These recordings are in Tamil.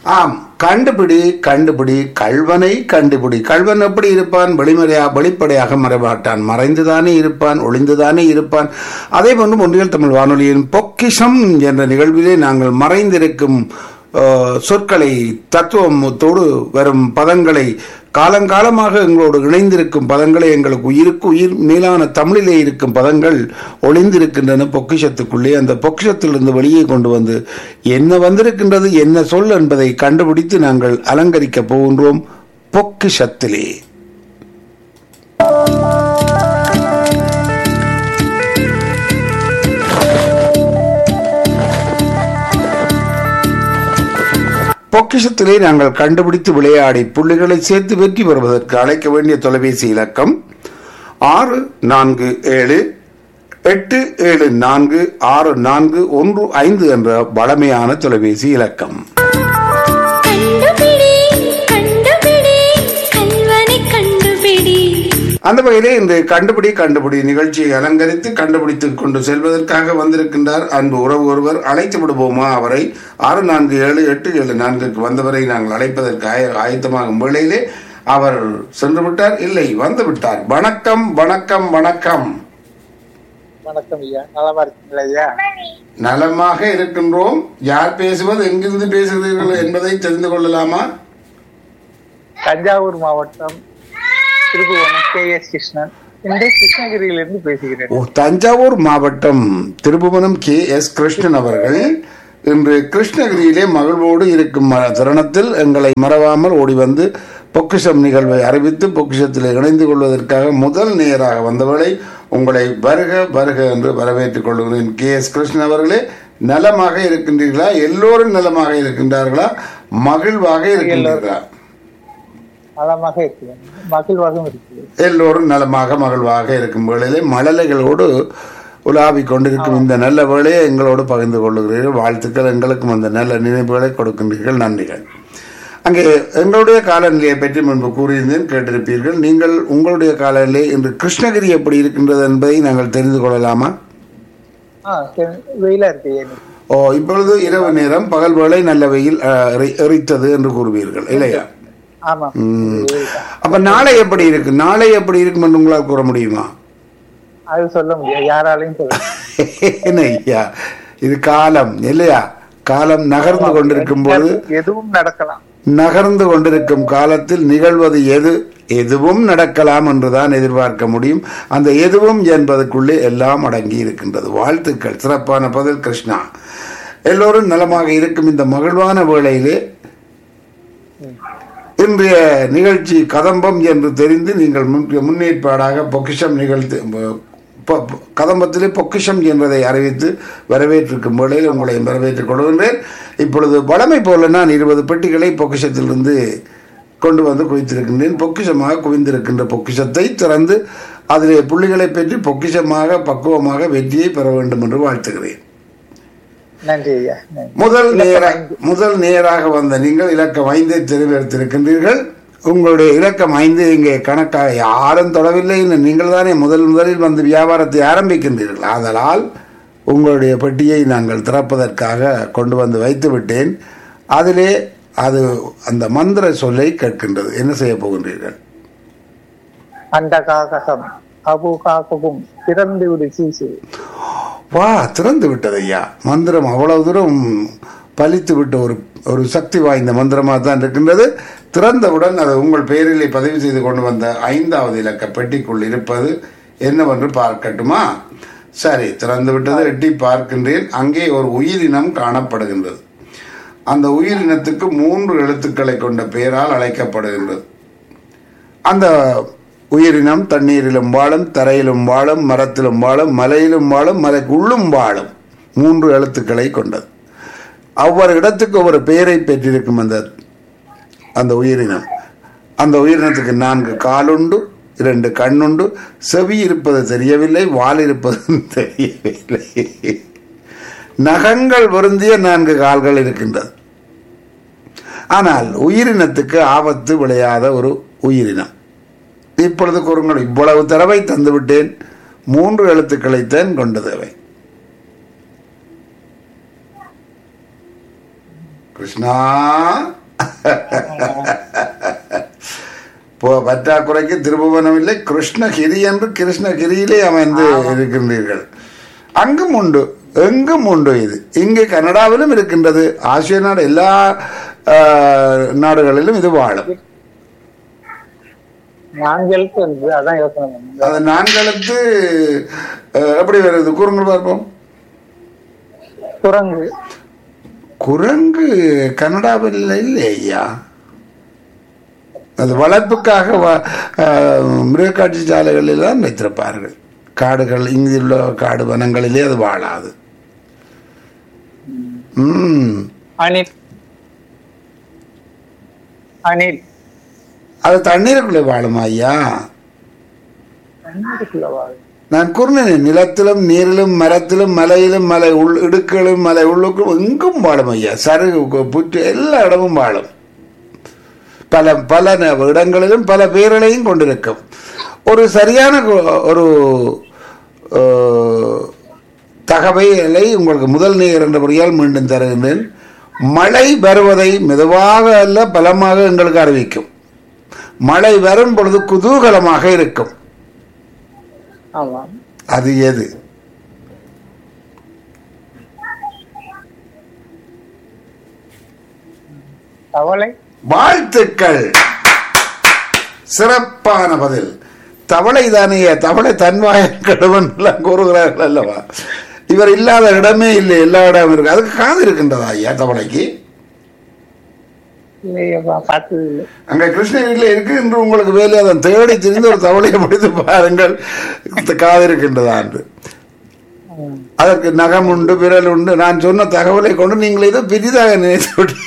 ஆம் கண்டுபிடி கண்டுபிடி கள்வனை கண்டுபிடி கள்வன் எப்படி இருப்பான் வெளிமறையா வெளிப்படையாக மறைமாட்டான் மறைந்துதானே இருப்பான் ஒளிந்துதானே இருப்பான் அதே போன்று ஒன்றியல் தமிழ் வானொலியின் பொக்கிஷம் என்ற நிகழ்விலே நாங்கள் மறைந்திருக்கும் அஹ், சொற்களை தத்துவத்தோடு வரும் பதங்களை காலங்காலமாக எங்களோடு இணைந்திருக்கும் பதங்களை எங்களுக்கு உயிருக்கு உயிர் மேலான தமிழிலே இருக்கும் பதங்கள் ஒளிந்திருக்கின்றன பொக்கிஷத்துக்குள்ளே அந்த பொக்கிஷத்திலிருந்து வெளியே கொண்டு வந்து என்ன வந்திருக்கின்றது என்ன சொல் என்பதை கண்டுபிடித்து நாங்கள் அலங்கரிக்கப் போகின்றோம் பொக்கிஷத்திலே பொக்கிஷத்திலே நாங்கள் கண்டுபிடித்து விளையாடி புள்ளிகளை சேர்த்து வெற்றி பெறுவதற்கு அழைக்க வேண்டிய தொலைபேசி இலக்கம் ஆறு நான்கு ஏழு எட்டு ஏழு நான்கு ஆறு நான்கு ஒன்று ஐந்து என்ற வளமையான தொலைபேசி இலக்கம் கண்டுபிடி கண்டுபிடி கல்வனை கண்டுபிடி அந்த வகையிலே இந்த கண்டுபிடி கண்டுபிடி நிகழ்ச்சியை அலங்கரித்து கண்டுபிடித்து கொண்டு செல்வதற்காக வந்திருக்கின்றார் அன்பு உறவு ஒருவர் அழைத்து விடுவோமா அவரை ஆறு நான்கு ஏழு எட்டு ஏழு நான்குக்கு வந்தவரை நாங்கள் அழைப்பதற்கு ஆய- ஆயத்தமாகும் வேளையிலே அவர் சென்று விட்டார் இல்லை வந்து விட்டார் வணக்கம் வணக்கம் வணக்கம் வணக்கம் ஐயா நலமா இருக்கீங்களா ஐயா நலமாக இருக்கின்றோம் யார் பேசுவது எங்கிருந்து பேசுகிறீர்கள் என்பதை தெரிந்து கொள்ளலாமா தஞ்சாவூர் மாவட்டம் திருப்புவனம் கே எஸ் கிருஷ்ணன் இன்று கிருஷ்ணகிரியிலிருந்து பேசுகிறேன் ஓ தஞ்சாவூர் மாவட்டம் திருப்புவனம் கே எஸ் கிருஷ்ணன் அவர்கள் இன்று கிருஷ்ணகிரியிலே மகிழ்வோடு இருக்கும் ம- தருணத்தில் எங்களை மறவாமல் ஓடி வந்து பொக்கிஷம் நிகழ்வை அறிவித்து பொக்கிஷத்தில் இணைந்து கொள்வதற்காக முதல் நேராக வந்தவளை உங்களை வருக வருக என்று வரவேற்றுக் கொள்கிறேன் கே எஸ் கிருஷ்ணன் அவர்களே நலமாக இருக்கின்றீர்களா எல்லோரும் நலமாக இருக்கின்றார்களா மகிழ்வாக இருக்கின்றீர்களா நலமாக இருக்கிறேன் மகிழ்வாகவும் இருக்கிறேன் எல்லோரும் நலமாக மகிழ்வாக இருக்கும் வேளையிலே மழலைகளோடு உலாவிக் கொண்டிருக்கும் இந்த நல்ல வேளையை எங்களோடு பகிர்ந்து கொள்ளுகிறீர்கள் வாழ்த்துக்கள் எங்களுக்கும் அந்த நல்ல நினைவுகளை கொடுக்கின்றீர்கள் நன்றிகள் அங்கே எங்களுடைய காலநிலையை பற்றி முன்பு கூறியிருந்தேன் கேட்டிருப்பீர்கள் நீங்கள் உங்களுடைய காலநிலை இன்று கிருஷ்ணகிரி எப்படி இருக்கின்றது என்பதை நாங்கள் தெரிந்து கொள்ளலாமா ஆ சரி. வெயிலா இருக்கு ஐயா இன்னைக்கு. ஓ இப்பொழுது இரவு நேரம் பகல் வேளை நல்ல வெயில் அஹ், எரி- எரித்தது என்று கூறுவீர்கள் இல்லையா ஆமா ம். வெயில் தான். அப்ப நாளை எப்படி இருக்கு நாளை எப்படி இருக்கும் என்று உங்களால் கூற முடியுமா அது சொல்ல முடியாது யாராலையும் சொல்ல முடியாது. என்ன ஐயா இது காலம் இல்லையா காலம் நகர்ந்து கொண்டிருக்கும் போது எதுவும் நடக்கலாம் நகர்ந்து கொண்டிருக்கும் காலத்தில் நிகழ்வது எது எதுவும் நடக்கலாம் என்றுதான் எதிர்பார்க்க முடியும் அந்த எதுவும் என்பதற்குள்ளே எல்லாம் அடங்கி இருக்கின்றது வாழ்த்துக்கள் சிறப்பான பதில் கிருஷ்ணா எல்லோரும் நலமாக இருக்கும் இந்த மகிழ்வான வேளையிலே இன்றைய நிகழ்ச்சி கதம்பம் என்று தெரிந்து நீங்கள் முன்- முன்னேற்பாடாக பொக்கிஷம் நிகழ்த்து பொ- பொ- கதம்பத்திலே பொக்கிஷம் என்பதை அறிவித்து வரவேற்றிருக்கும் வேளையில் உங்களை வரவேற்றுக் கொள்கின்றேன் இப்பொழுது வளமை போல நான் இருபது பெட்டிகளை பொக்கிஷத்திலிருந்து கொண்டு வந்து குவித்திருக்கின்றேன் பொக்கிஷமாக குவிந்திருக்கின்ற பொக்கிஷத்தை திறந்து அதிலே புள்ளிகளை பெற்று பொக்கிஷமாக பக்குவமாக வெற்றியை பெற வேண்டும் என்று வாழ்த்துகிறேன் நன்றி ஐயா நன்றி. முதல் நேர முதல் நேராக வந்த நீங்கள் இலக்கம் ஐந்தை தெரிவெடுத்திருக்கின்றீர்கள் உங்களுடைய இலக்கம் ஐந்து இங்கே கணக்காக யாரும் தொடவில்லை என்று நீங்கள் தானே முதல் முதலில் வந்து வியாபாரத்தை ஆரம்பிக்கின்றீர்கள் ஆதலால் உங்களுடைய பெட்டியை நாங்கள் திறப்பதற்காக கொண்டு வந்து வைத்து விட்டேன் அதிலே அது அந்த மந்திர சொல்லை கேட்கின்றது என்ன செய்ய போகின்றீர்கள் அந்த காகசம் அபு காகவும் திறந்து விடு சீசு வா திறந்து விட்டது ஐயா மந்திரம் அவ்வளவு தூரம் பலித்து விட்ட ஒரு ஒரு சக்தி வாய்ந்த மந்திரமாக தான் இருக்கின்றது திறந்தவுடன் அது உங்கள் பெயரிலே பதிவு செய்து கொண்டு வந்த ஐந்தாவது இலக்க பெட்டிக்குள் இருப்பது என்னவென்று பார்க்கட்டுமா சரி திறந்து விட்டது எட்டி பார்க்கின்றேன் அங்கே ஒரு உயிரினம் காணப்படுகின்றது அந்த உயிரினத்துக்கு மூன்று எழுத்துக்களை கொண்ட பெயரால் அழைக்கப்படுகின்றது அந்த உயிரினம் தண்ணீரிலும் வாழும் தரையிலும் வாழும் மரத்திலும் வாழும் மலையிலும் வாழும் மலைக்குள்ளும் வாழும் மூன்று எழுத்துக்களை கொண்டது ஒவ்வொரு இடத்துக்கு ஒவ்வொரு பெயரை பெற்றிருக்கும் அந்த அந்த உயிரினம் அந்த உயிரினத்துக்கு நான்கு காலுண்டு இரண்டு கண்ணுண்டு செவி இருப்பது தெரியவில்லை வால் இருப்பது தெரியவில்லை நகங்கள் பொருந்திய நான்கு கால்கள் இருக்கின்றது ஆனால் உயிரினத்துக்கு ஆபத்து விளையாத ஒரு உயிரினம் இப்பொழுது கூறுங்கள் இவ்வளவு தடவை தந்துவிட்டேன் மூன்று எழுத்துக்களைத்தான் கொண்டது அவை கிருஷ்ணா போ பற்றாக்குறைக்கு திருபுவனம் இல்லை கிருஷ்ணகிரி என்று கிருஷ்ணகிரியிலே அமைந்து இருக்கின்றீர்கள் அங்கும் உண்டு எங்கும் உண்டு இது இங்கே கனடாவிலும் இருக்கின்றது ஆசிய நாடு எல்லா ஆஹ், நாடுகளிலும் இது வாழும் நான்களுக்கு வந்து அதான் யோசனை பண்ணேன் அது நான்கெழுத்து அஹ், எப்படி வருது கூறுங்கள் பார்ப்போம் குரங்கு குரங்கு கனடாவில் இல்லை ஐயா அது வளர்ப்புக்காக வ- ஆஹ், மிருகக்காட்சி சாலைகளில் தான் வைத்திருப்பார்கள் காடுகள் இங்குள்ள காடு வனங்களிலே அது வாழாது ம் அணில் அணில் அது தண்ணீருக்குள்ளே வாழுமா ஐயா தண்ணீருக்குள்ள வாழும் நான் கூறினேன் நிலத்திலும் நீரிலும் மரத்திலும் மலையிலும் மலை உள் இடுக்களும் மலை உள்ளுக்கும் எங்கும் வாழும் ஐயா சருகு கு- புற்று எல்லா இடமும் வாழும் பல பல ந- இடங்களிலும் பல பேர்களையும் கொண்டிருக்கும் ஒரு சரியான கு- ஒரு அஹ், தகவலை உங்களுக்கு முதல் நேர் என்ற முறையால் மீண்டும் தருகின்றேன் மழை வருவதை மெதுவாக அல்ல பலமாக எங்களுக்கு அறிவிக்கும் மழை வரும் பொழுது குதூகலமாக இருக்கும் ஆமா அது எது தவளை வாழ்த்துக்கள் சிறப்பான பதில் தவளை தானே தவளை தன்வாய கடுவன் எல்லாம் கூறுகிறார்கள் அல்லவா இவர் இல்லாத இடமே இல்லை எல்லா இடமும் இருக்கு அதுக்கு காது இருக்கின்றதா ஐயா தவளைக்கு இல்லையப்பா பார்த்தது இல்லை அங்க கிருஷ்ணகிரியில இருக்கு என்று உங்களுக்கு வேலை அதன் தேடி திரிந்து ஒரு தவளையை முடித்து பாருங்கள் இந்த காது இருக்கின்றதா என்று ம். அதற்கு நகம் உண்டு விரல் உண்டு நான் சொன்ன தகவலை கொண்டு நீங்கள் இதை பெரிதாக நினைத்து விட்டு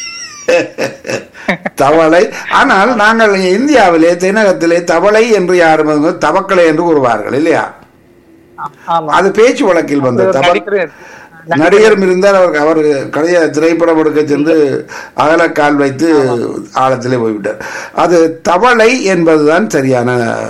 தவளை ஆனால் நாங்கள் இந்தியாவிலே தென்னகத்திலே தவளை என்று யாரும் வந்து தவக்களை என்று கூறுவார்கள் இல்லையா ஆமா அது பேச்சு வழக்கில் வந்த ஒரு தவ நடிகர் நடிகரும் இருந்தால் அவர் அவர் கடைய திரைப்படம் எடுக்க சென்று அகலக்கால் வைத்து ஆழத்திலே போய்விட்டார் அது தவளை என்பதுதான் சரியான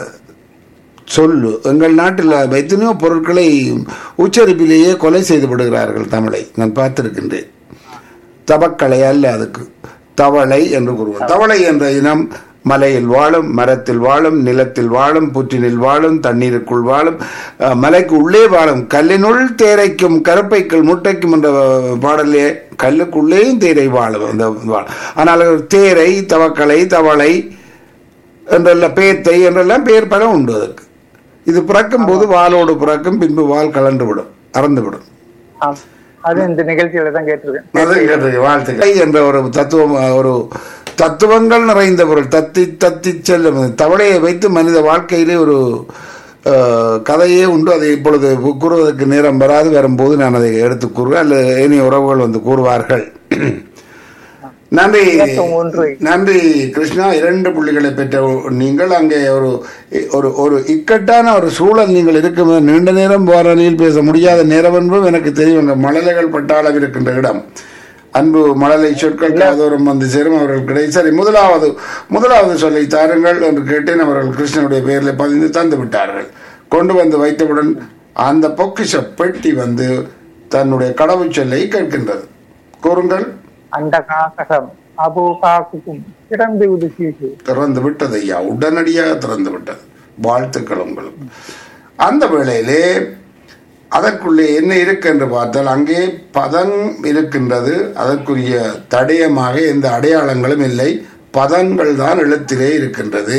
சொல்லு எங்கள் நாட்டில் எத்தனையோ பொருட்களை உச்சரிப்பிலேயே கொலை செய்து விடுகிறார்கள் தமிழை நான் பார்த்திருக்கின்றேன் தவக்கலை அல்ல அதுக்கு தவளை என்று கூறுவோம் தவளை என்ற இனம் மலையில் வாழும் மரத்தில் வாழும் நிலத்தில் வாழும் புற்றினில் வாழும் தண்ணீருக்குள் வாழும் அஹ், மலைக்கு உள்ளே வாழும் கல்லினுள் தேரைக்கும் கருப்பைக்குள் முட்டைக்கும் என்ற அஹ், பாடலே கல்லுக்குள்ளேயும் தேரை வாழும் அந்த வாழும் ஆனால் தேரை தவக்கலை தவளை என்றெல்லாம் பேத்தை என்றெல்லாம் பேர் பல உண்டு அதற்கு இது பிறக்கும் போது வாளோடு பிறக்கும் பின்பு வால் கலண்டு விடும் அறந்து விடும் ஆம். அது இந்த நிகழ்ச்சியில தான் கேட்டிருக்கேன் அது கேட்டது வாழ்த்துக்கள் என்ற ஒரு தத்துவம் ஒரு தத்துவங்கள் நிறைந்த பொருள் தத்தி தத்தி செல்லும் தவளையை வைத்து மனித வாழ்க்கையிலே ஒரு அஹ், கதையே உண்டு அதை இப்பொழுது கூறுவதற்கு நேரம் வராது வரும்போது நான் அதை எடுத்து கூறுவேன் அல்லது இனி உறவுகள் வந்து கூறுவார்கள் நன்றி இலக்கம் ஒன்று. நன்றி கிருஷ்ணா இரண்டு புள்ளிகளை பெற்ற நீங்கள் அங்கே ஒரு ஒரு ஒரு இக்கட்டான ஒரு சூழல் நீங்கள் இருக்கும் நீண்ட நேரம் வாரணியில் பேச முடியாத நேரம் என்பதும் எனக்கு தெரியும் அங்கே மழலைகள் பட்டாளம் இருக்கின்ற இடம் அன்பு மழலை சொற்கள் காதோறும் வந்து சேரும் அவர்கள் கிடை சரி முதலாவது முதலாவது சொல்லை தாருங்கள் என்று கேட்டேன் அவர்கள் கிருஷ்ணனுடைய பெயரில் பதிந்து தந்து விட்டார்கள் கொண்டு வந்து வைத்தவுடன் அந்த பொக்கிஷ பெட்டி வந்து தன்னுடைய கடவுச் சொல்லை கேட்கின்றது கூறுங்கள் அந்த காக்ககம் அபு காக்குக்கும் திறந்து விடு சீசு திறந்து விட்டது ஐயா உடனடியாக திறந்து விட்டது வாழ்த்துக்கள் உங்களுக்கு அந்த வேளையிலே அதற்குள்ளே என்ன இருக்கு என்று பார்த்தால் அங்கே பதம் இருக்கின்றது அதற்குரிய தடயமாக எந்த அடையாளங்களும் இல்லை பதங்கள் தான் எழுத்திலே இருக்கின்றது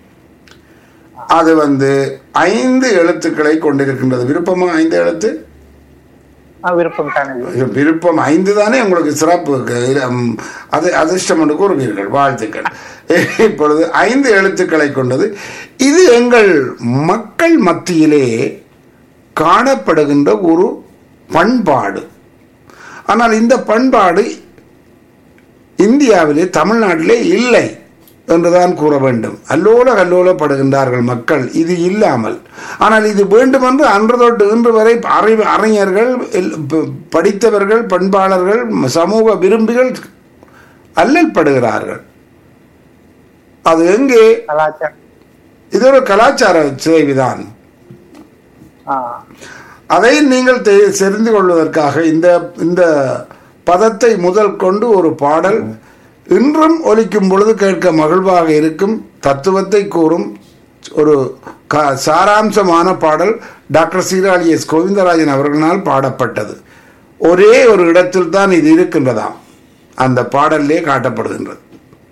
அது வந்து ஐந்து எழுத்துக்களை கொண்டிருக்கின்றது விருப்பமா ஐந்து எழுத்து ஆ, விருப்பம் தானே விருப்பம் ஐந்து தானே உங்களுக்கு சிறப்பு க- ம், அது அதிர்ஷ்டம் என்று கூறுவீர்கள் வாழ்த்துக்கள் இப்பொழுது ஐந்து எழுத்துக்களை கொண்டது இது எங்கள் மக்கள் மத்தியிலே காணப்படுகின்ற ஒரு பண்பாடு ஆனால் இந்த பண்பாடு இந்தியாவிலே தமிழ்நாட்டிலே இல்லை என்றுதான் கூற வேண்டும் அல்லோல கல்லோலப்படுகின்றார்கள் மக்கள் இது இல்லாமல் ஆனால் இது வேண்டுமென்று அன்று தொட்டு இன்று வரை அறிவு அறிஞர்கள் எல்- ப- படித்தவர்கள் பண்பாளர்கள் சமூக விரும்பிகள் அல்லல் படுகிறார்கள் அது எங்கே கலாச்சாரம் இது ஒரு கலாச்சார சேவைதான் ஆ அதை நீங்கள் தெ- தெரிந்து கொள்வதற்காக இந்த இந்த பதத்தை முதல் கொண்டு ஒரு பாடல் இன்றும் ஒலிக்கும் பொழுது கேட்க மகிழ்வாக இருக்கும் தத்துவத்தை கூறும் ஒரு க- சாராம்சமான பாடல் டாக்டர் சீராளி எஸ் கோவிந்தராஜன் அவர்களால் பாடப்பட்டது ஒரே ஒரு இடத்தில் தான் இது இருக்கின்றதாம் அந்த பாடல்லே காட்டப்படுகின்றது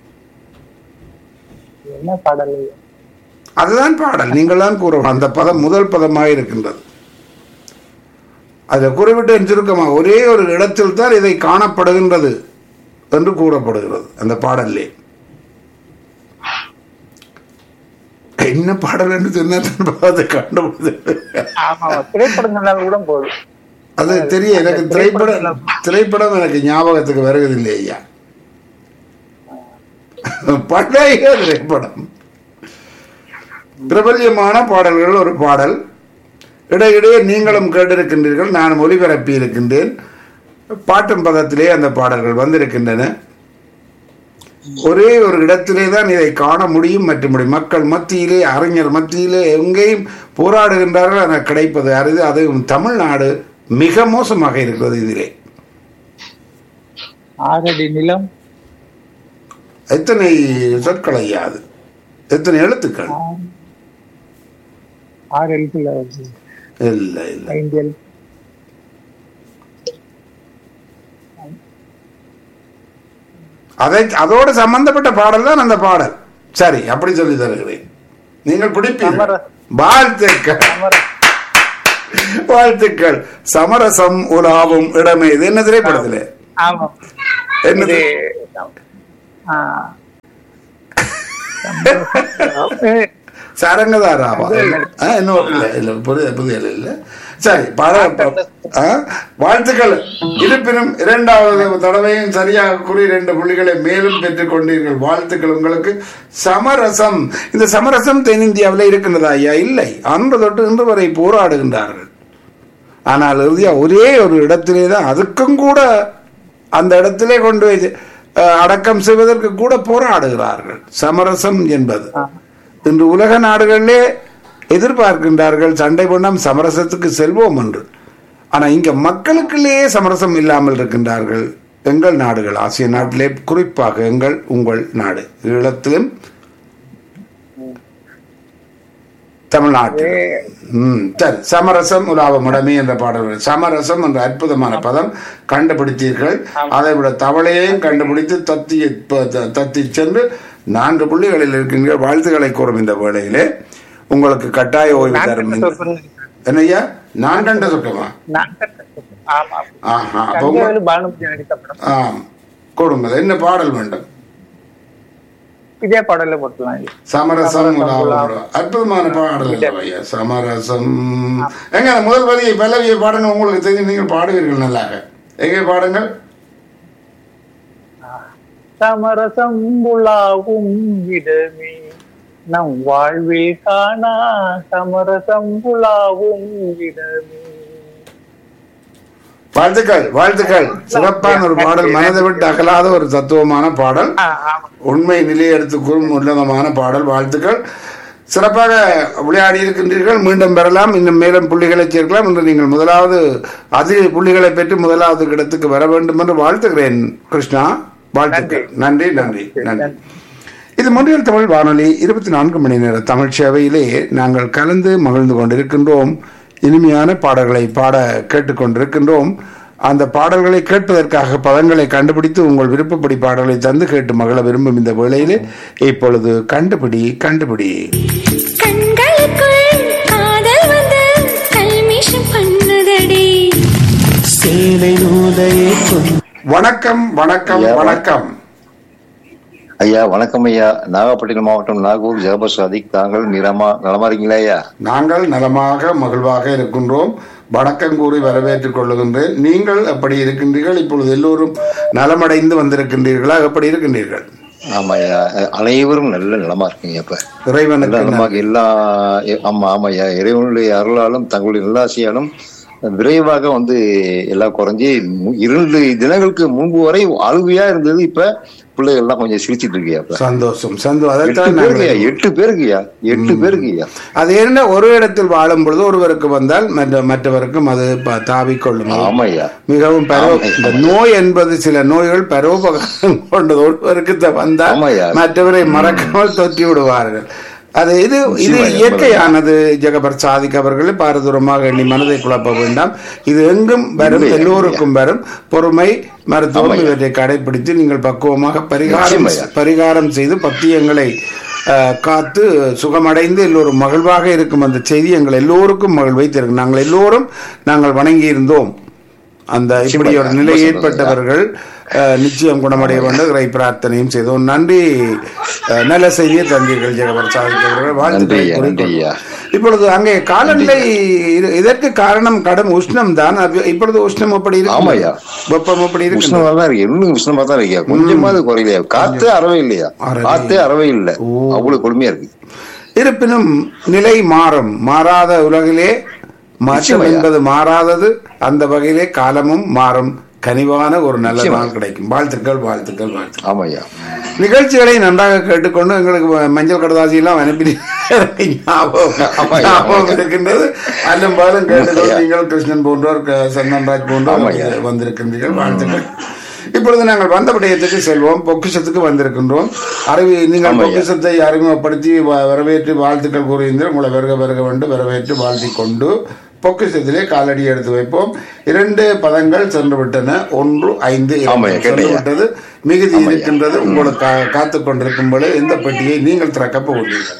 என்ன பாடல் அதுதான் பாடல் நீங்கள் தான் கூற அந்த பதம் முதல் பதமாக இருக்கின்றது அதில் குறிப்பிட்ட சுருக்கமாக ஒரே ஒரு இடத்தில் தான் இதை காணப்படுகின்றது என்று கூறப்படுகிறது அந்த பாடல்லே என்ன பாடல் என்று சொன்னால் அதை கண்டுபிடிது ஆமா திரைப்படம் சொன்னாலும் கூட போதும் அது தெரிய எனக்கு திரைப்படம் திரைப்படம் எனக்கு ஞாபகத்துக்கு வருவதில்லை ஐயா பழைய திரைப்படம் பிரபல்யமான பாடல்கள் ஒரு பாடல் இடையிடையே நீங்களும் கேட்டிருக்கின்றீர்கள் நான் ஒளிபரப்பி இருக்கின்றேன் பாட்டும் பதத்திலே அந்த பாடல்கள் வந்திருக்கின்றன ஒரே ஒரு இடத்திலே தான் இதை காண முடியும் மற்றும் முடியும். மக்கள் மத்தியிலே அறிஞர் மத்தியிலே எங்கேயும் போராடுகின்றார்கள் ஆனால் கிடைப்பது அரிது அதுவும் தமிழ்நாடு மிக மோசமாக இருக்கிறது இதிலே ஆறடி நிலம் எத்தனை சொற்கள் ஐயா அது எத்தனை எழுத்துக்கள் ஆறு எழுத்துல இல்லை இல்லை ஐந்து எழுத்து அதை அதோடு சம்பந்தப்பட்ட பாடல் தான் அந்த பாடல் சரி அப்படி சொல்லி தருகிறேன் நீங்கள் பிடிப்பீர்கள் சமர- வாழ்த்துக்கள் சமர- வாழ்த்துக்கள் சமரசம் உலாவும் இடமே இது என்ன திரைப்படத்துல ஆமா என்னது இது ஆ. ஏ, சரங்கதாராவா ஆ, இன்னும் இல்ல இல்ல புதிய புதிய இல்ல சரி பல ஆ, வாழ்த்துக்கள் இருப்பினும் இரண்டாவது தடவையும் சரியாக கூறி ரெண்டு புள்ளிகளை மேலும் பெற்றுக் கொண்டீர்கள் வாழ்த்துக்கள் உங்களுக்கு சமரசம் இந்த சமரசம் தென்னிந்தியாவில் இருக்கின்றதா ஐயா இல்லை அன்று தொட்டு இன்று வரை போராடுகின்றார்கள் ஆனால் இறுதியா ஒரே ஒரு இடத்திலே தான் அதுக்கும் கூட அந்த இடத்திலே கொண்டு போய் அஹ், அடக்கம் செய்வதற்கு கூட போராடுகிறார்கள் சமரசம் என்பது இன்று உலக நாடுகளிலே எதிர்பார்க்கின்றார்கள் சண்டை பண்ணாம் சமரசத்துக்கு செல்வோம் என்று ஆனா இங்க மக்களுக்குள்ளேயே சமரசம் இல்லாமல் இருக்கின்றார்கள் எங்கள் நாடுகள் ஆசிய நாட்டிலே குறிப்பாக எங்கள் உங்கள் நாடு ஈழத்திலும் தமிழ்நாட்டில் ம் சரி சமரசம் உலாவம் உடமை என்ற பாடல் சமரசம் என்ற அற்புதமான பதம் கண்டுபிடித்தீர்கள் அதை விட தவளையையும் கண்டுபிடித்து தத்தி தத்தி சென்று நான்கு புள்ளிகளில் இருக்கின்ற வாழ்த்துக்களை கூறும் இந்த வேளையிலே உங்களுக்கு கட்டாய ஓய்வு தரும் இந்த- சொற்கள் என்னய்யா நான் கண்ட சொக்கமா நான் கற்ற சொற்கள். ஆமா ஆஹா அப்ப உங்க- தங்கவேலு பானுமதி நடித்த படம் ஆம் கொடுங்கள் என்ன பாடல் வேண்டும் இதே பாடல போட்டுலாம் இது. சமரசம் உலாவம். அற்புதமான பாடல் அல்லவா ஐயா சமரசம் எங்க அந்த முதல் வரியை பல்லவியை பாடுங்க உங்களுக்கு தெரியும் நீங்கள் பாடுவீர்கள் நல்லாக எங்கே பாடுங்கள் சமரசம் புலாவும் இடமே நம் வாழ்வில் காணா சமரசம் புலாவும் இடமே வாழ்த்துக்கள் வாழ்த்துக்கள் சிறப்பான ஒரு பாடல் மனதை விட்டு அகலாத ஒரு தத்துவமான பாடல் ஆ, ஆமா. உண்மை நிலையை எடுத்து கூறும் உன்னதமான பாடல் வாழ்த்துக்கள் சிறப்பாக விளையாடி இருக்கின்றீர்கள் மீண்டும் பெறலாம் இன்னும் மேலும் புள்ளிகளை சேர்க்கலாம் என்று நீங்கள் முதலாவது அதிக புள்ளிகளை பெற்று முதலாவது இடத்துக்கு வர வேண்டும் என்று வாழ்த்துகிறேன் கிருஷ்ணா வாழ்த்துக்கள் நன்றி நன்றி நன்றி இது மொழியல் தமிழ் வானொலி இருபத்தி நான்கு மணி நேர தமிழ் சேவையிலே நாங்கள் கலந்து மகிழ்ந்து கொண்டிருக்கின்றோம் இனிமையான பாடல்களை பாட கேட்டுக்கொண்டிருக்கின்றோம் அந்த பாடல்களை கேட்பதற்காக பதங்களை கண்டுபிடித்து உங்கள் விருப்பப்படி பாடல்களை தந்து கேட்டு மகள விரும்பும் இந்த வேளையிலே இப்பொழுது கண்டுபிடி கண்டுபிடி கண்களுக்குள் காதல் வந்து கல்மிஷம் பண்ணுதடி சேலை நூலையே கொண்டு வணக்கம் வணக்கம் ஐயா, வணக்கம் ஐயா வணக்கம் ஐயா நாகப்பட்டினம் மாவட்டம் நாகூர் ஜெகபர் சாதிக் தாங்கள் நிறமா நலமா இருக்கீங்களா ஐயா நாங்கள் நலமாக மகிழ்வாக இருக்கின்றோம் வணக்கம் கூறி வரவேற்றுக் கொள்ளுகின்றேன் நீங்கள் எப்படி இருக்கின்றீர்கள் இப்பொழுது எல்லோரும் நலமடைந்து வந்திருக்கின்றீர்களா எப்படி இருக்கின்றீர்கள் ஆமா ஐயா அஹ், அனைவரும் நல்ல நலமா இருக்கீங்க இப்ப நல்ல இறைவனுக்கு நன்றி. நலமாக எல்லா எ- ஆமா ஆமா ஐயா இறைவனுடைய அருளாலும் தங்களுடைய நல்லாசியாலும் விரைவாக வந்து எல்லாம் குறைஞ்சி மு- இரண்டு தினங்களுக்கு முன்பு வரை அழுகையா இருந்தது இப்ப பிள்ளைகள் எல்லாம் கொஞ்சம் சிரிச்சிட்டு இருக்கியா இப்ப சந்தோஷம் சந்தோ எட்டு அதைத்தான் பேருக்குயா நாங்கள் எட்டு பேருக்குயா எட்டு பேருக்குயா அது என்ன ஒரு இடத்தில் வாழும் பொழுது ஒருவருக்கு வந்தால் மற்ற மற்றவருக்கும் அது ப- தாவிக்கொள்ளும் ஆமாய்யா மிகவும் பரவ ஆமாம். இந்த நோய் என்பது சில நோய்கள் பரோபகாரம் கொண்டது ஒருவருக்கு த- வந்தால் ஆமாய்யா. மற்றவரை மறக்காமல் தொற்றி விடுவார்கள் அது இது இது நிச்சயமா, இயற்கையானது ஜெகபர் சாதிக் அவர்களே பாரதூரமாக எண்ணி மனதை குழப்ப வேண்டாம் இது எங்கும் வரும் இல்லை, எல்லோருக்கும் வரும் பொறுமை மருத்துவம் ஆமாய்யா. இவற்றை கடைபிடித்து நீங்கள் பக்குவமாக பரிகாரம் நிச்சயமாய்யா. பரிகாரம் செய்து பத்தியங்களை அஹ், காத்து சுகமடைந்து எல்லோரும் மகிழ்வாக இருக்கும் அந்த செய்தி எங்கள் எல்லோருக்கும் மகிழ்வை தரும் நாங்கள் எல்லோரும் நாங்கள் வணங்கி இருந்தோம் அந்த இப்படி ஒரு நிச்சயமாய்யா. நிலை ரொம்ப ஏற்பட்டவர்கள் அஹ், நிச்சயம் குணமடைய வேண்டும் இறை பிரார்த்தனையும் செய்தோம் நன்றி அஹ், நல்ல செய்தியை தந்தீர்கள் ஜெகவர் சாதித்தவர்கள் வாழ்த்துக்களை நன்றியா, கூறிக்கொள்கிறோம். நன்றியா. இப்பொழுது அங்கே காலநிலை இது- இதற்கு காரணம் கடும் உஷ்ணம் தான் அது இப்பொழுது உஷ்ணம் எப்படி ஆமாய்யா. இருக்கு வெப்பம் எப்படி இருக்கு உஷ்ணமா தான் இருக்கு இன்னும் உஷ்ணமா தான் இருக்கியா கொஞ்சமாவது குறையலையா காத்தே அறவே இல்லையா அறவே காத்தே அறவே இல்ல அவ்வளவு கொடுமையா இருக்கு இருப்பினும் நிலை மாறும் மாறாத உலகிலே மாற்றம் நிச்சயமாய்யா. என்பது மாறாதது அந்த வகையிலே காலமும் மாறும் கனிவான ஒரு நல்ல நிச்சயமா. நாள் கிடைக்கும் வாழ்த்துக்கள் வாழ்த்துக்கள் வாழ்த்துக்கள் ஆமாய்யா நிகழ்ச்சிகளை நன்றாக கேட்டுக்கொண்டு எங்களுக்கு மஞ்சள் கடதாசி எல்லாம் அனுப்பி ஞாபகம் ஆமாய்யா, ஞாபகம் ஆமாய்யா. இருக்கின்றது அல்லும் பாலும் கேட்டுக்கொண்டு ஆமாய்யா. நீங்கள் கிருஷ்ணன் போன்றோர் க- சந்தன்ராஜ் போன்றோர் ஆமாய்யா. வந்து- வந்திருக்கின்றீர்கள் வாழ்த்துக்கள் இப்பொழுது நாங்கள் வந்த விடயத்துக்கு செல்வோம் பொக்கிஷத்துக்கு வந்திருக்கின்றோம் அறிவி நீங்கள் ஆமாய்யா. பொக்கிஷத்தை அறிமுகப்படுத்தி வ- வரவேற்று வாழ்த்துக்கள் கூறியிருந்தால் உங்களை வருக வருக வேண்டும் வரவேற்று வாழ்த்திக் கொண்டு பொக்கிஷத்திலே காலடி எடுத்து வைப்போம் இரண்டு பதங்கள் சென்று விட்டன ஒன்று ஐந்து இரண்டு ஆமாய்யா, சென்று கேட்டேயா. விட்டது மிகுதி இருக்கின்றது உங்களுக்கு கா- காத்துக் கொண்டிருக்கும் பொழுது இந்த பெட்டியை நீங்கள் திறக்கப் போகிறீர்கள்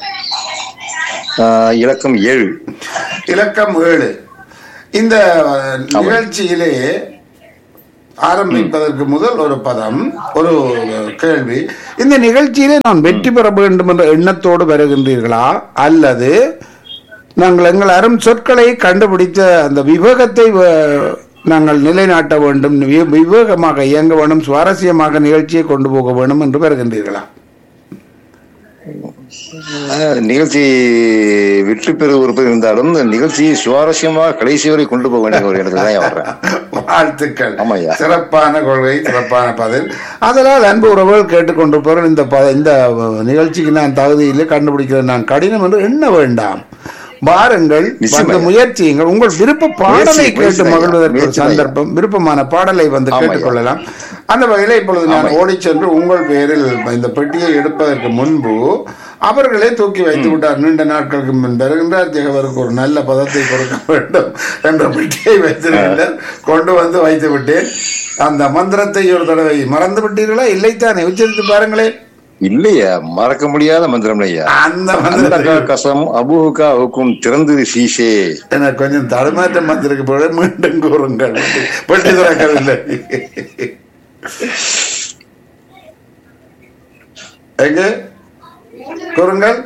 ஆஹ் இலக்கம் ஏழு இலக்கம் ஏழு இந்த அஹ், நிகழ்ச்சியிலே ஆரம்பிப்பதற்கு முதல் ஒரு பதம் ஒரு கேள்வி இந்த நிகழ்ச்சியிலே நான் வெற்றி பெற வேண்டும் என்ற எண்ணத்தோடு வருகின்றீர்களா அல்லது நாங்கள் எங்கள் அரும் சொற்களை கண்டுபிடித்த அந்த விவேகத்தை வ- நாங்கள் நிலைநாட்ட வேண்டும் வி- விவேகமாக இயங்க வேண்டும் சுவாரஸ்யமாக நிகழ்ச்சியை கொண்டு போக வேண்டும் என்று வருகின்றீர்களா ஆஹ் நிகழ்ச்சி வெற்றி பெற உறுப்பு இருந்தாலும் இந்த நிகழ்ச்சியை சுவாரஸ்யமாக கடைசி வரை கொண்டு போக வேண்டிய ஒரு இடத்துல தான் வர்றேன் வாழ்த்துக்கள் ஆமாய்யா. சிறப்பான கொள்கை சிறப்பான பதில் அதனால் அன்பு உறவுகள் கேட்டுக்கொண்டிருப்பவர்கள் இந்த ப- இந்த நிகழ்ச்சிக்கு நான் தகுதியிலே கண்டுபிடிக்கிறது நான் கடினம் என்று எண்ண வேண்டாம் வாருங்கள் நிச்சயமா. வந்து முயற்சியுங்கள் உங்கள் விருப்ப பாடலை முயற்சி, கேட்டு முயற்சி தான். மகிழ்வதற்கு ஒரு முயற்சி தான். சந்தர்ப்பம் விருப்பமான பாடலை வந்து ஆமாய்யா. கேட்டுக்கொள்ளலாம் அந்த வகையில இப்பொழுது நான் ஆமாய்யா. ஓடிச் சென்று உங்கள் பேரில் இந்த பெட்டியை எடுப்பதற்கு முன்பு அவர்களே தூக்கி வைத்து விட்டார் நீண்ட நாட்களுக்கு முன் வருகின்றார் ஜெகவருக்கு ஒரு நல்ல பதத்தை கொடுக்க வேண்டும் என்ற பெட்டியை வைத்திருக்கின்றார் கொண்டு வந்து வைத்து விட்டேன் அந்த மந்திரத்தை ஒரு தடவை மறந்து விட்டீர்களா இல்லைத்தானே உச்சரித்து பாருங்களேன் இல்லையா மறக்க முடியாத மந்திரம் ஐயா அந்த அந்தகா மந்திரத்தை கசம் அபுகா அவுக்கும் திறந்து சீசே எனக்கு கொஞ்சம் தடுமாற்றம் வந்திருக்கு போல மீண்டும் கூறுங்கள் பெட்டி திறக்கவில்லை எங்க கூறுங்கள்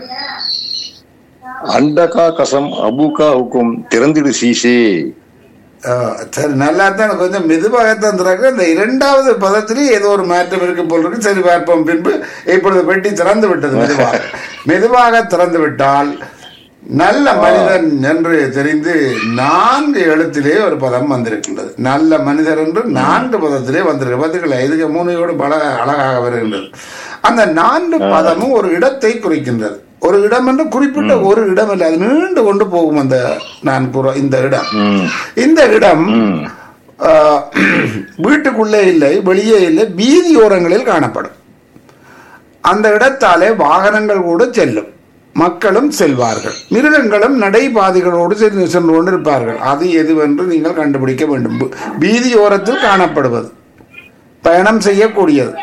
அண்டகா கசம் அபுகா ஹுக்கும் திறந்திடு சீசே ஆ, சரி நல்லா தான் கொஞ்சம் மெதுவாகத்தான் திறக்க இந்த இரண்டாவது பதத்திலே ஏதோ ஒரு மாற்றம் இருக்கு போல் இருக்கு சரி பார்ப்போம் பின்பு இப்பொழுது பெட்டி திறந்து விட்டது மெதுவாக மெதுவாக திறந்து விட்டால் நல்ல மனிதன் என்று தெரிந்து நான்கு எழுத்திலே ஒரு பதம் வந்திருக்கின்றது நல்ல மனிதர் என்று நான்கு பதத்திலே வந்திருக்கு பார்த்தீங்களா இதுக்கு மூணையோடு பல அழகாக வருகின்றது அந்த நான்கு பதமும் ஒரு இடத்தை குறிக்கின்றது ஒரு இடம் என்று குறிப்பிட்ட ஒரு இடம் இல்லை அது நீண்டு கொண்டு போகும் அந்த நான் கூற இந்த இடம் ம். இந்த இடம் ம். ஆஹ், வீட்டுக்குள்ளே இல்லை வெளியே இல்லை வீதியோரங்களில் காணப்படும் அந்த இடத்தாலே வாகனங்கள் கூட செல்லும் மக்களும் செல்வார்கள் மிருகங்களும் நடைபாதைகளோடு சென்று சென்று கொண்டிருப்பார்கள் அது எதுவென்று நீங்கள் கண்டுபிடிக்க வேண்டும் வீ- வீதியோரத்தில் காணப்படுவது பயணம் செய்யக்கூடியது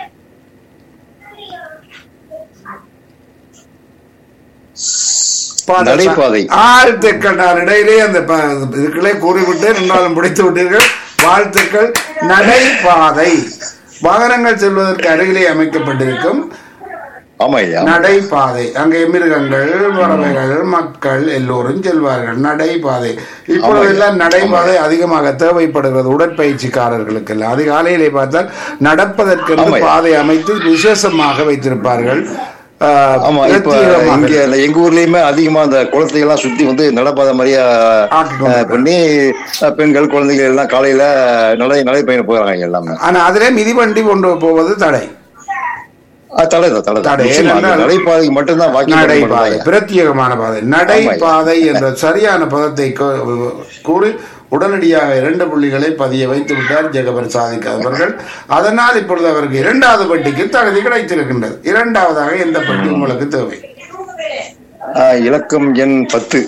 பாதை- நடைபாதை. வாழ்த்துக்கள் நான் இடையிலே அந்த ப- இதுக்களே கூறிவிட்டேன் என்னாலும் முடித்து விட்டீர்கள் வாழ்த்துக்கள் நடைபாதை வாகனங்கள் செல்வதற்கு அருகிலே அமைக்கப்பட்டிருக்கும் ஆமா ஐயா நடைபாதை அங்கே மிருகங்கள் பறவைகள் மக்கள் எல்லோரும் செல்வார்கள் நடைபாதை இப்பொழுது ஆமாய்யா. எல்லாம் நடைபாதை அதிகமாக தேவைப்படுகிறது உடற்பயிற்சிக்காரர்களுக்கு எல்லாம் அதிகாலையிலே பார்த்தால் நடப்பதற்கென்று ஆமாய்யா. பாதை அமைத்து விசேஷமாக வைத்திருப்பார்கள் ஆஹ், ஆமா இப்ப பிரத்யேகமாக இங்க இந்த எங்க ஊர்லயுமே அதிகமா அந்த குளத்தை எல்லாம் சுத்தி வந்து நடப்பாத மாதிரியா ஆக்கி கொண்டு அஹ், பண்ணி அஹ், பெண்கள் குழந்தைகள் எல்லாம் காலையில நடை நடைப்பயணம் போறாங்க எல்லாமே ஆனா அதிலே மிதிவண்டி கொண்டு போவது தடை அஹ், தடைதான் தடை. தடை நிச்சயமா, அந்த ஏனென்றால் நடைபாதைக்கு மட்டும்தான் வாக்கி நடைபாதை பிரத்யேகமான பாதை நடைபாதை ஆமாய்யா. என்ற சரியான பதத்தை கூ- கூறி உடனடியாக இரண்டு புள்ளிகளை பதிய வைத்து விட்டார் ஜெகபர் சாதிக் அவர்கள் அதனால் இப்பொழுது அவருக்கு இரண்டாவது பெட்டிக்கு தகுதி கிடைத்திருக்கின்றது இரண்டாவதாக எந்த பெட்டி உங்களுக்கு தேவை இலக்கம் எண் பத்து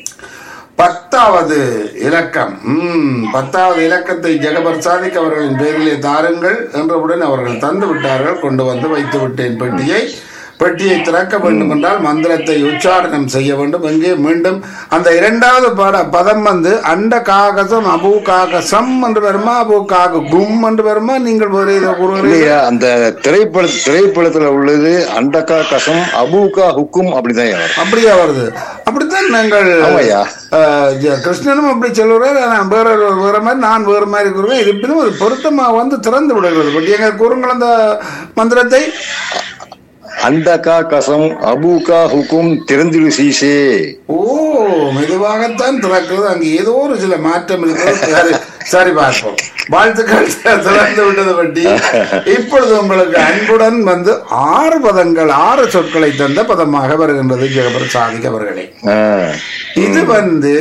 பத்தாவது இலக்கம் ம் பத்தாவது இலக்கத்தை ஜெகபர் சாதிக் அவர்களின் பேரிலே தாருங்கள் என்றவுடன் அவர்கள் தந்து விட்டார்கள் கொண்டு வந்து வைத்து விட்டேன் பெட்டியை பெட்டியை திறக்க வேண்டும் என்றால் மந்திரத்தை உச்சாரணம் செய்ய வேண்டும் இங்கே மீண்டும் அந்த இரண்டாவது பட பதம் வந்து அண்ட காகசம் அபு காகசம் என்று வருமா அபு காக கும் என்று வருமா நீங்கள் வேறு ஏதோ கூறுகிறீர்கள் இல்லையா அந்த திரைப்பட திரைப்படத்துல உள்ளது அண்டக்கா கசம் அபூகா ஹுக்கும் அப்படிதான் வரும் அப்படியா வருது அப்படித்தான் நாங்கள் ஆமாய்யா. அஹ், ஜ- கிருஷ்ணனும் அப்படி சொல்லுறாரு நான் வேற ஒரு- வேற மாதிரி நான் வேற மாதிரி இருக்கிறேன் இருப்பினும் அது பொருத்தமா வந்து திறந்து விடுகிறது பட் எங்க கூறுங்கள் அந்த மந்திரத்தை அண்டக்கா கசம் அபூகா ஹுக்கும் திறந்திடு சீசே ஓ மெதுவாகத்தான் திறக்கிறது அங்கே ஏதோ ஒரு சில மாற்றம் இருக்கிறது சரி, சரி பார்ப்போம் வாழ்த்துக்கள் திறந்து விட்டது பற்றி இப்பொழுது உங்களுக்கு அன்புடன் வந்து ஆறு பதங்கள் ஆறு சொற்களை தந்த பதமாக வருகின்றது ஜெகபர் சாதிக் அவர்களே ஆஹ் இது வந்து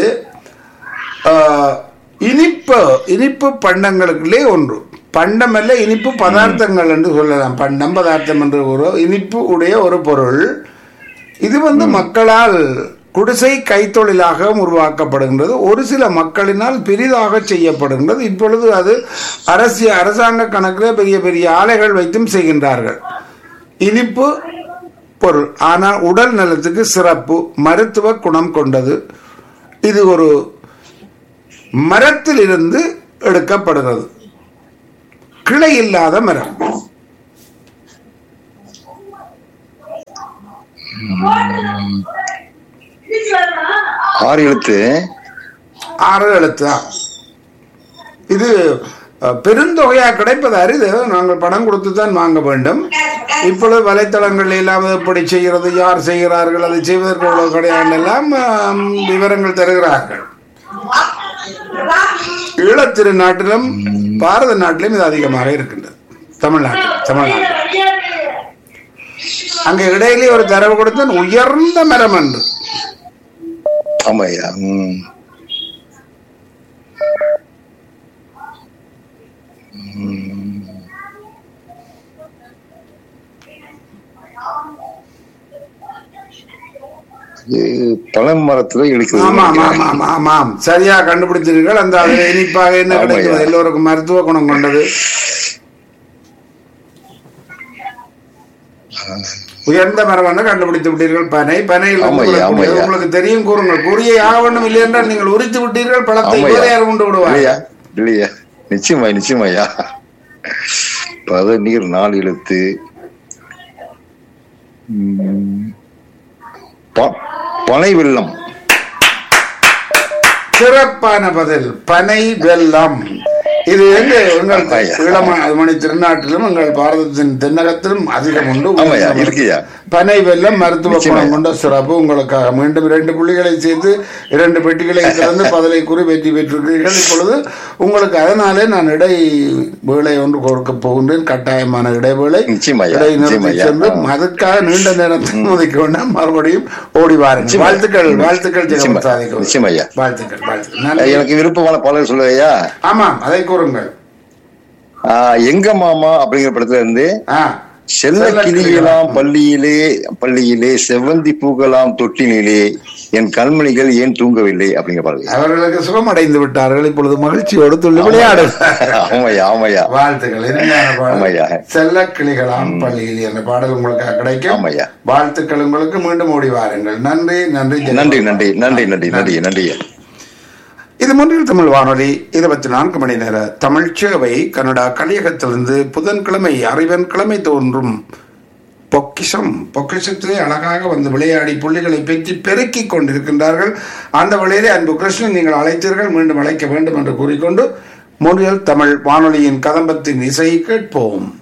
ஆஹ், இனிப்பு இனிப்பு பண்டங்களுக்குள்ளே ஒன்று பண்டம் அல்ல இனிப்பு பதார்த்தங்கள் என்று சொல்லலாம் பண்டம் பதார்த்தம் என்று ஒரு இனிப்பு உடைய ஒரு பொருள் இது வந்து மக்களால் குடிசை கைத்தொழிலாக உருவாக்கப்படுகின்றது ஒரு சில மக்களினால் பெரிதாக செய்யப்படுகின்றது இப்பொழுது அது அரசிய அரசாங்க கணக்கில் பெரிய பெரிய ஆலைகள் வைத்தும் செய்கின்றார்கள் இனிப்பு பொருள் ஆனால் உடல் நலத்துக்கு சிறப்பு மருத்துவ குணம் கொண்டது இது ஒரு மரத்திலிருந்து எடுக்கப்படுகிறது கிளை இல்லாத மரம் ஆறு எழுத்து ஆறு எழுத்து தான் இது அஹ், பெருந்தொகையா கிடைப்பது அரிது நாங்கள் பணம் கொடுத்து தான் வாங்க வேண்டும் இப்பொழுது வலைத்தளங்கள் எல்லாம் எப்படி செய்கிறது யார் செய்கிறார்கள் அதை செய்வதற்கு எவ்வளவு கிடையாது எல்லாம் அஹ், விவரங்கள் தருகிறார்கள் ஈழத்திரு நாட்டிலும் பாரத நாட்டிலும் இது அதிகமாக இருக்கின்றது தமிழ்நாட்டில் தமிழ்நாட்டில் அங்கே இடையிலே ஒரு தரவு கொடுத்தேன் உயர்ந்த மரம் என்று ஆமாய்யா ம். இது பழ மரத்துல இழுக்குது ஆமாம் ஆமாம் ஆமாம் ஆமாம் சரியா கண்டுபிடித்தீர்கள் அந்த அதுல இனிப்பாக என்ன ஆமாய்யா. கிடைக்கிறது எல்லோருக்கும் மருத்துவ குணம் கொண்டது உயர்ந்த மரம் கண்டுபிடித்து விட்டீர்கள் பனை பனையில் ஆமாய்யா, உங்களுக்கு- ஆமாய்யா. உங்களுக்கு தெரியும் கூறுங்கள் குறியை ஆக வேண்டும் இல்லை என்றால் நீங்கள் உரித்து விட்டீர்கள் பழத்தை ஆமாய்யா. வேற யார் கொண்டு இல்லையா விடுவார் இல்லையா நிச்சயமா நிச்சயமாய்யா பதநீர் நாலு எழுத்து ம். ப- பனை வெள்ளம் சிறப்பான பதில் பனை வெல்லம் இது எங்க எங்கள் ஆமாய்யா. ஈழமணி திருநாட்டிலும் எங்கள் பாரதத்தின் தென்னகத்திலும் அதிகம் உண்டு ஆமாய்யா இருக்குயா பனை வெல்லம் மருத்துவ நிச்சயமா. குணம் கொண்ட சிறப்பு உங்களுக்காக மீண்டும் இரண்டு புள்ளிகளை சேர்த்து இரண்டு பெட்டிகளை திறந்து பதிலை கூறி வெற்றி பெற்றிருக்கிறீர்கள் இப்பொழுது உங்களுக்கு அதனாலே நான் இடை வேலை ஒன்று கொடுக்க போகின்றேன் கட்டாயமான இடைவேளை நிச்சயமாய்யா, இடை நிறுத்தி நிச்சயமாய்யா. சென்று அதுக்காக நீண்ட நேரத்தை ஒதுக்க வேண்டாம் மறுபடியும் ஓடி வாருங்கள் நிச்சயமா. வாழ்த்துக்கள் வாழ்த்துக்கள் நிச்சயமா. ஜெகமத் சாதிக்கும் நிச்சயமாய்யா. வாழ்த்துக்கள் வாழ்த்துக்கள் நன்றி. எனக்கு விருப்பமான பாடல் சொல்லுவையா ஆமாம் அதை கூறுங்கள் எங்க மாமா அப்படிங்கிற படத்துல இருந்து ஆ செல்ல கிளிகளாம் பள்ளியிலே பள்ளியிலே செவ்வந்தி பூகலாம் தொட்டினிலே என் கண்மணிகள் ஏன் தூங்கவில்லை அப்படிங்கிற பாடல் அவர்களுக்கு சுகம் அடைந்து விட்டார்கள் இப்பொழுது மகிழ்ச்சியோடு துள்ளி விளையாடு ஆமாய்யா ஆமாய்யா வாழ்த்துக்கள் இனிமையான ஆமாய்யா. பாடல் செல்ல கிளிகளாம் பள்ளியில் என்ற பாடல் உங்களுக்கு கிடைக்கும் ஆமாய்யா. வாழ்த்துக்கள் உங்களுக்கு மீண்டும் ஓடி வாருங்கள் நன்றி நன்றி ஜெகன். நன்றி நன்றி நன்றி நன்றி நன்றி நன்றி இது முன்னில் தமிழ் வானொலி இருபத்தி நான்கு மணி நேர தமிழ் சேவை கனடா கலியகத்திலிருந்து புதன்கிழமை அறிவன் கிழமை தோன்றும் பொக்கிஷம் பொக்கிஷத்திலே அழகாக வந்து விளையாடி புள்ளிகளை பெற்றி பெருக்கிக் கொண்டிருக்கின்றார்கள் அந்த வழியிலே அன்பு கிருஷ்ணன் நீங்கள் அழைத்தீர்கள் மீண்டும் அழைக்க வேண்டும் என்று கூறிக்கொண்டு முன்னில் தமிழ் வானொலியின் கதம்பத்தின் இசை கேட்போம்